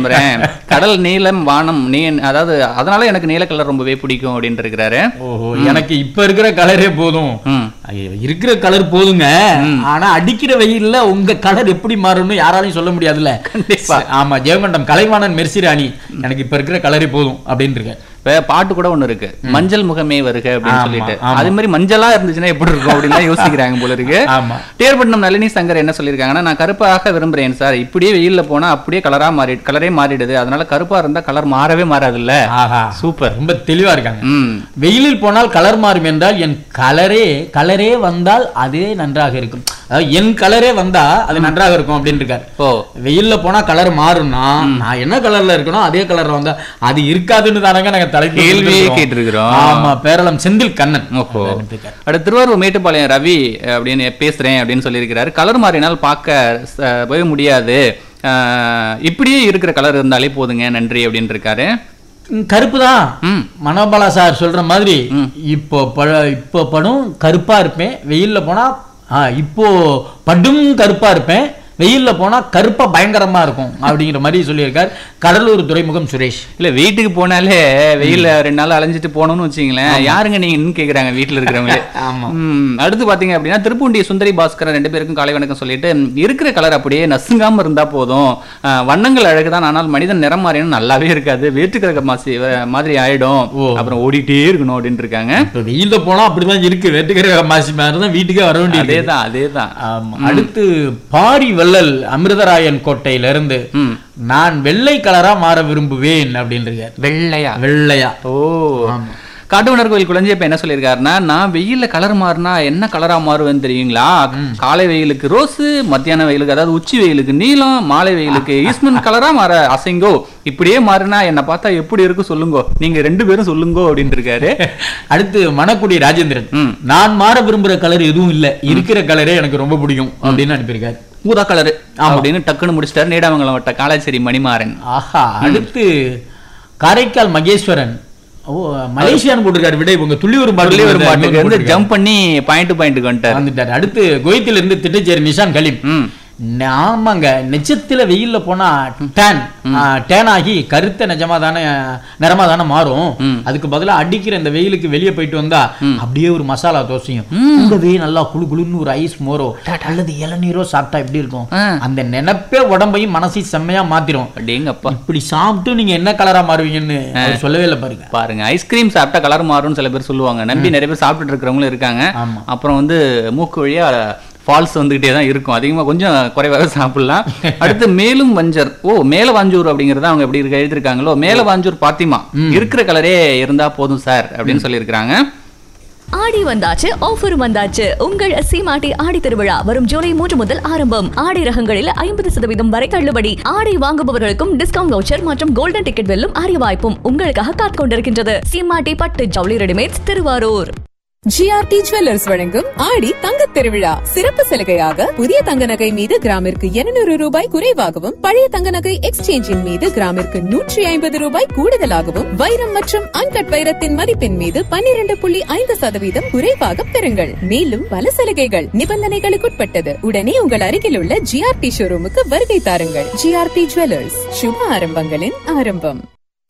விரும்புறேன் கடல் நீலம் வானம் நீ அதாவது அதனால எனக்கு நீல கலர் ரொம்பவே பிடிக்கும் அப்படின்னு இருக்கிறாரு ஓஹோ எனக்கு இப்ப இருக்கிற கலரே போதும் ம் ஐயோ, இருக்கிற கலர் போதுங்க ஆனா அடிக்கிற வெயில்ல உங்க கலர் எப்படி மாறும்னு யாராலையும் சொல்ல முடியாதுல்ல கண்டிப்பா. ஆமா ஜெயமண்டம் கலைவாணன் மெர்சிராணி எனக்கு இப்ப இருக்கிற கலரே போதும் அப்படின்னு இருக்கேன் இப்ப பாட்டு கூட ஒண்ணு இருக்கு மஞ்சள் முகமே வருக அப்படின்னு ஆமா, சொல்லிட்டு ஆமா. அதே மாதிரி மஞ்சளா இருந்துச்சுன்னா எப்படி இருக்கும் அப்படின்னு யோசிக்கிறாங்க போல இருக்கு ஆமா தேர்பட்டினம் நளினி சங்கர் என்ன சொல்லியிருக்காங்கன்னா நான் கருப்பாக விரும்புறேன் சார் இப்படியே வெயில்ல போனா அப்படியே கலரா மாறி கலரே மாறிடுது அதனால கருப்பா இருந்தா கலர் மாறவே மாறாதுல்ல ஆஹா சூப்பர் ரொம்ப தெளிவா இருக்காங்க ம் வெயிலில் போனால் கலர் மாறும் என்றால் என் கலரே கலரே வந்தால் அதே நன்றாக இருக்கும் அதாவது என் கலரே வந்தா அது நன்றாக இருக்கும் அப்படின்னு இருக்காரு ஓ வெயில்ல போனா கலர் மாறும்னா நான் என்ன கலர்ல இருக்கணும் அதே கலர்ல வந்தா அது இருக்காதுன்னு தானங்க நாங்க தலைப்பு கேள்வியே கொடுத்திருக்கோம். கேட்டிருக்கிறோம். ஆமா பேரளம் செந்தில் கண்ணன் ஓஹோ அப்படின்னு இருக்காரு. அடுத்து திருவாரூர் மேட்டுப்பாளையம் ரவி அப்படின்னு பேசுறேன் அப்படின்னு சொல்லியிருக்கிறாரு கலர் மாறினால் பார்க்க ச- போய் முடியாது அஹ், இப்படியே இருக்கிற கலர் இருந்தாலே போதுங்க நன்றி அப்படின்னு இருக்காரு ம், கருப்பு தான் ம் மனோபாலா சார் சொல்ற மாதிரி இப்போ ப இப்போ படும் கருப்பா இருப்பேன் வெயில்ல போனா ஆ, இப்போ படும் கருப்பா இருப்பேன் வெயில்ல போனா கருப்பா பயங்கரமா இருக்கும் அப்படிங்கிற மாதிரி சொல்லியிருக்கார் கடலூர் துறைமுகம் சுரேஷ் இல்ல வீட்டுக்கு போனாலே வெயில்ல ரெண்டு நாள் அலைஞ்சிட்டு போனோம்னு வச்சுங்களேன் யாருங்க நீங்கன்னு கேக்குறாங்க வீட்டுல இருக்கிறவங்க ஆமா ம், அடுத்து பாத்தீங்க அப்படின்னா திருப்பூண்டி சுந்தரி பாஸ்கரன் ரெண்டு பேருக்கும் காலை வணக்கம் சொல்லிட்டு ம், இருக்கிற கலர் அப்படியே நசுங்காம இருந்தா போதும் அஹ், வண்ணங்கள் அழகுதான் ஆனால் மனிதன் நிறம் மாறினும் நல்லாவே இருக்காது வேற்றுக்கிழக்க மாசி வ- மாதிரி ஆயிடும் ஓ. அப்புறம் ஓடிட்டே இருக்கணும் அப்படின்னு இருக்காங்க இப்போ வெயில்ல போனா அப்படிதான் இருக்கு வெட்டுக்கிற மாசி மாதிரி தான் வீட்டுக்கே வர வேண்டியது அதேதான் அதேதான் ஆமா. அடுத்து பாரி வள்ளல் அமிர்தராயன் கோட்டையில இருந்து ம் நான் வெள்ளை கலரா மாற விரும்புவேன் அப்படின்னு இருக்கார் வெள்ளையா வெள்ளையா ஓ காட்டுமன்னர் கோயில் குழந்தைய என்ன சொல்லியிருக்காருன்னா நான் வெயில்ல கலர் மாறினா என்ன கலரா மாறுவேன்னு தெரியுங்களா காலை வெயிலுக்கு ரோஸு மத்தியான வெயிலுக்கு அதாவது உச்சி வெயிலுக்கு நீலம் மாலை வெயிலுக்கு ஈஸ்மன் கலரா மாற அசைங்கோ இப்படியே மாறினா என்ன பார்த்தா எப்படி இருக்கு சொல்லுங்கோ நீங்க ரெண்டு பேரும் சொல்லுங்கோ அப்படின்னு இருக்காரு அடுத்து மணக்குடி ராஜேந்திரன் ம். நான் மாற விரும்புற கலர் எதுவும் இல்ல இருக்கிற கலரே எனக்கு ரொம்ப பிடிக்கும் அப்படின்னு அனுப்பியிருக்காரு ஊதா கலரு அப்படின்னு டக்குன்னு முடிச்சிட்டாரு நீடாமங்கலம் வட்ட காலாச்சேரி மணிமாறன் ஆஹா அடுத்து காரைக்கால் மகேஸ்வரன் ஓ மலேசியான்னு போட்டிருக்காரு விட இவங்க துள்ளியூர் சொல்லி ஒரு பாட்டுக்கு வந்து பாட்டுக்கு ஜம்ப் பண்ணி பாயிண்ட் பாயிண்ட் வந்துட்டாரு வந்துட்டாரு அடுத்து கோயத்தில் இருந்து திட்டச்சேரி நிஷான் கலீம் ம் ஆமாங்க நெச்சத்துல வெயில்ல போனா டேன் டேன் ஆகி கருத்த நிஜமா தானே நிறமா தானே மாறும் ம். அதுக்கு பதிலா அடிக்கிற இந்த வெயிலுக்கு வெளியே போயிட்டு வந்தா அப்படியே ஒரு மசாலா தோசையும் கூடவே நல்லா குளு குளுன்னு ஒரு ஐஸ் மோரோ அல்லது இளநீரோ சாப்பிட்டா எப்படி இருக்கும் ஆ. அந்த நினைப்பே உடம்பையும் மனசையும் செம்மையா மாத்திரும் அப்படிங்கப்பா இப்படி சாப்பிட்டு நீங்க என்ன கலரா மாறுவீங்கன்னு அவர் சொல்லவே இல்லை பாருங்க பாருங்க ஐஸ்கிரீம் சாப்பிட்டா கலர் மாறும்னு சில பேர் சொல்லுவாங்க நம்பி நிறைய பேர் சாப்பிட்டுட்டு இருக்கிறவங்களும் இருக்காங்க ஆமா. அப்புறம் வந்து மூக்கு வழியா ஃபால்ஸ் வந்துகிட்டே தான் இருக்கும் அதிகமா கொஞ்சம் குறைவாக சாப்பிடலாம் அடுத்து மேலும் வஞ்சர் ஓ மேல வாஞ்சூர் அப்படிங்கறத அவங்க எப்படி இருக்க எழுதிருக்காங்களோ மேல வாஞ்சூர் பாத்திமா இருக்கிற கலரே இருந்தா போதும் சார் அப்படின்னு சொல்லியிருக்கிறாங்க ஆடி வந்தாச்சு ஆஃபர் வந்தாச்சு உங்கள் சீமாட்டி ஆடி திருவிழா வரும் ஜூலை மூன்று முதல் ஆரம்பம் ஆடை ரகங்களில் ஐம்பது சதவீதம் வரை தள்ளுபடி ஆடை வாங்குபவர்களுக்கும் டிஸ்கவுண்ட் வவுச்சர் மற்றும் கோல்டன் டிக்கெட் வெல்லும் அரிய வாய்ப்பும் உங்களுக்காக காத்துக் கொண்டிருக்கின்றது சீமாட்டி பட்டு ஜவுளி ரெடிமேட்ஸ் திருவாரூர் ஜிஆர்டி ஜுவல்லர்ஸ் வழங்கும் ஆடி தங்கத் திருவிழா சிறப்பு சலுகையாக புதிய தங்க நகை மீது கிராமிற்கு 200 ரூபாய் குறைவாகவும் பழைய தங்க நகை எக்ஸ்சேஞ்சின் மீது கிராமிற்கு நூற்றி ஐம்பது ரூபாய் கூடுதலாகவும் வைரம் மற்றும் அன்கட் வைரத்தின் மதிப்பின் மீது 12.5% புள்ளி ஐந்து சதவீதம் குறைவாக பெறுங்கள் மேலும் பல சலுகைகள் நிபந்தனைகளுக்குட்பட்டது உடனே உங்கள் அருகில் உள்ள ஜிஆர்டி ஷோரூமுக்கு வருகை தாருங்கள் ஜிஆர்டி ஜுவல்லர்ஸ் சுப ஆரம்பங்களின் ஆரம்பம்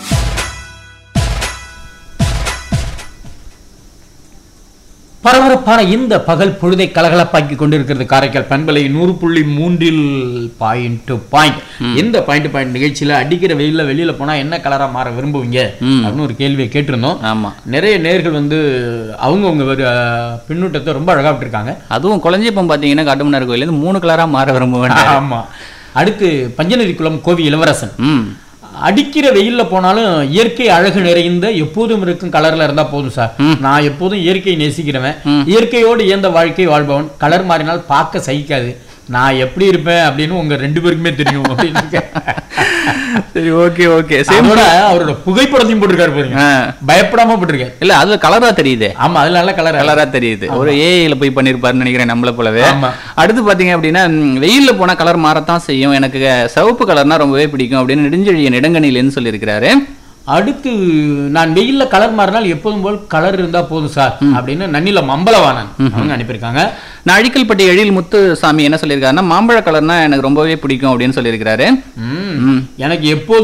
பரபரப்பான இந்த பகல் பொழுதை கலகலப்பாக்கி கொண்டிருக்கிறது காரைக்கால் பண்பலை நூறு புள்ளி மூன்றில் பாயிண்ட் டு பாயிண்ட் இந்த பாயிண்ட் பாயிண்ட் நிகழ்ச்சியில அடிக்கிற வெயில்ல வெளியில போனா என்ன கலரா மாற விரும்புவீங்க ம். அப்படின்னு ஒரு கேள்வியை கேட்டிருந்தோம் ஆமா நிறைய நேர்கள் வந்து அவங்கவுங்க ஒரு அஹ், பின்னூட்டத்தை ரொம்ப அழகா விட்டுருக்காங்க அதுவும் குழஞ்சிப்பம் பாத்தீங்கன்னா காட்டுமன்னார் கோயில இருந்து மூணு கலரா மாற விரும்புவேன் ஆமா அடுத்து பஞ்சநதி குளம் கோவி இளவரசன் ம் அடிக்கிற வெயில்ல போனாலும் இயற்கை அழகு நிறைந்த எப்போதும் இருக்கும் கலர்ல இருந்தா போதும் சார் நான் எப்போதும் இயற்கையை நேசிக்கிறவன் இயற்கையோடு இயந்த வாழ்க்கை வாழ்பவன் கலர் மாறினால் பார்க்க சகிக்காது நான் எப்படி இருப்பேன் அப்படின்னு உங்க ரெண்டு பேருக்குமே தெரியும் அப்படின்னு இருக்கேன். சரி ஓகே ஓகே அதோட அவரோட புகைப்படத்தையும் போட்டிருக்காரு பாருங்க ஆ. பயப்படாம போட்டிருக்காரு இல்ல அது கலரா தெரியுதே ஆமா அது நல்ல கலர் கலரா தெரியுது ஒரு ஏஐல போய் பண்ணிருப்பாருன்னு நினைக்கிறேன் நம்மள போலவே ஆமா. அடுத்து பாத்தீங்க அப்படின்னா ம், வெயில்ல போனா கலர் மாறத்தான் செய்யும் எனக்கு சிவப்பு கலர்னா ரொம்பவே பிடிக்கும் அப்படின்னு நெடுஞ்செழியன் இடங்கணிலேன்னு சொல்லியிருக்கிறாரு அடுத்து நான் வெயில்ல கலர் மாறினால் எப்போதும் போல் கலர் இருந்தா போதும் சார் அப்படின்னு நன்னில மம்பலவாணன் அவங்க அனுப்பியிருக்காங்க நான் அழிக்கல்பட்டி எழில் முத்துசாமி என்ன சொல்லியிருக்காருன்னா மாம்பழ கலர்னா எனக்கு ரொம்பவே பிடிக்கும் அப்படின்னு சொல்லியிருக்கிறாரு ம். எனக்கு எப்போதும்